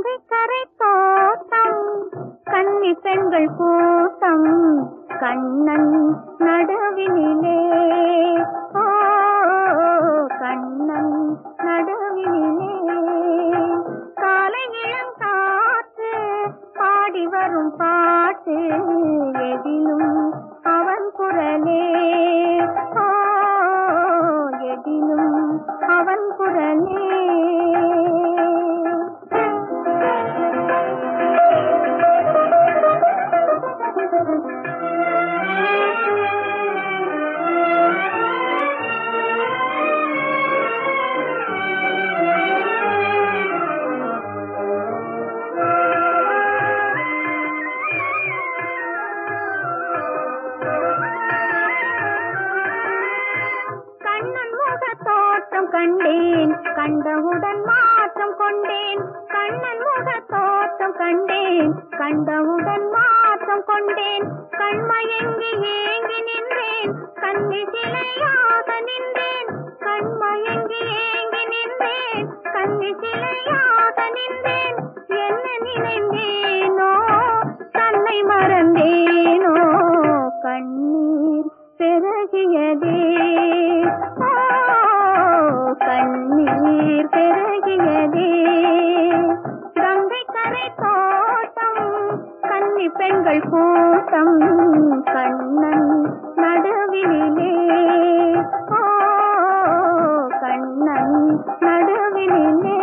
கங்கை கரை தோட்டம் கன்னி பெண்கள் கூட்டம் கண்ணன் நடுவினிலே ஓ கண்ணன் நடுவினிலே காலை இளங்காற்று பாடி வரும் பாட்டு எதிலும் அவன் குரலே ஓ எதிலும் அவன் குரலே கண்ணன் முக தோற்றம் கண்டேன் கண்டவுடன் மாற்றம் கொண்டேன் கண்ணன் முக தோற்றம் கண்டேன் கண்டவுடன் மாற்றம் கொண்டேன் கண்மயங்கி ஏங்கி நின்றேன் கண்ணி சிலையாக நின்றேன் கண்மயங்கி ஏங்கி நின்றேன் கண்ணி சிலையாக நின்றேன் என்ன நினைந்தேனோ தன்னை மறந்தேனோ கண்ணீர் பெருகியதே ஓ, கண்ணீர் பெருகியதே கங்கை கரை தோட்டம் கன்னி பெண்கள் கூட்டம் கண்ணன் நடுவினிலே ஓ கண்ணன் நடுவினிலே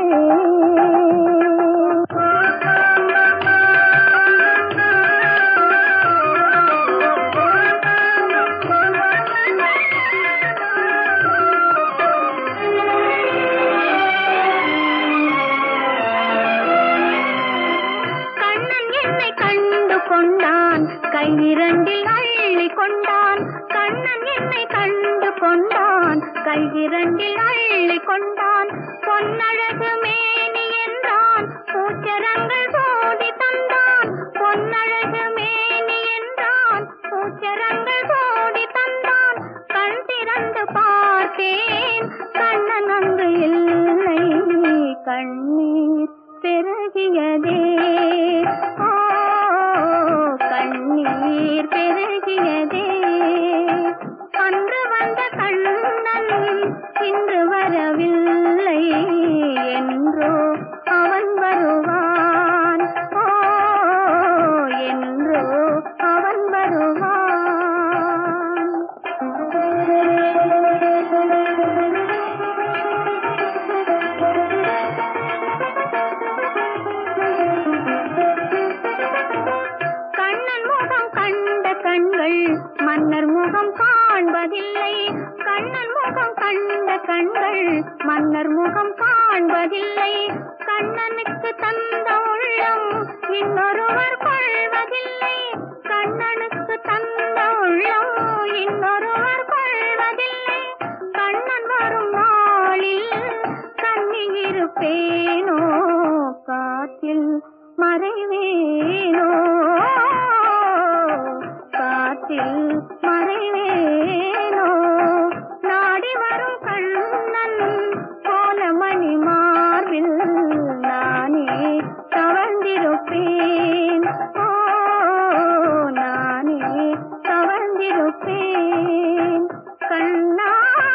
கண்ணன் என்னை கண்டு கொண்டான் கையிரண்டில் அள்ளி கொண்டான் கண்ணன் என்னை கண்டு கொண்டான் கையிரண்டில் அள்ளி கொண்டான் பொன்னழகு மேனி என்றான் பூச்சரங்கள் சோடி தந்தான் பொன்னழகு மேனி என்றான் பூச்சரங்கள் சோடி தந்தான் கண் திறந்து பார்த்தேன் கண்ணன் அங்கு இல்லை கண்ணீர் பெருகியதே ஓ கண்ணீர் பெருகியதே அன்று வந்த கண்ணன் இன்று வரவில்லை என்றோ அவன் வருவான் ஓ என்றோ அவன் கண்ணன் முகம் கண்ட கண்கள் மன்னர் முகம் காண்பதில்லை கண்ணன் முகம் கண்ட கண்கள் மன்னர் முகம் காண்பதில்லை கண்ணனுக்கு தந்த உள்ளம் இன்னொருவர் கொள்வதில்லை கண்ணனுக்கு தந்த உள்ளம் இன்னொருவர் கொள்வதில்லை கண்ணன் வரும் நாளில் கண்ணி இருப்பேனோ காற்றில் மறைவேனோ காற்றில் மறைவேனோ நாடி வரும் கண்ணன் போல மணி மார்பில் நானே தவழ்ந்திருப்பேன் ஓ நானே தவழ்ந்திருப்பேன் கண்ணா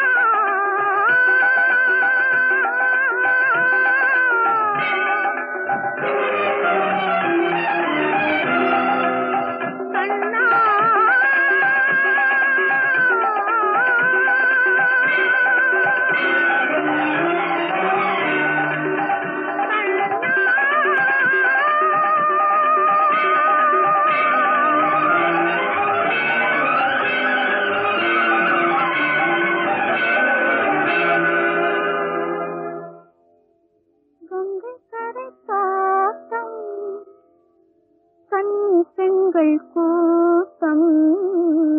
கண்ணா கங்கை கரை தோட்டம் கன்னி பெண்கள் கூட்டம்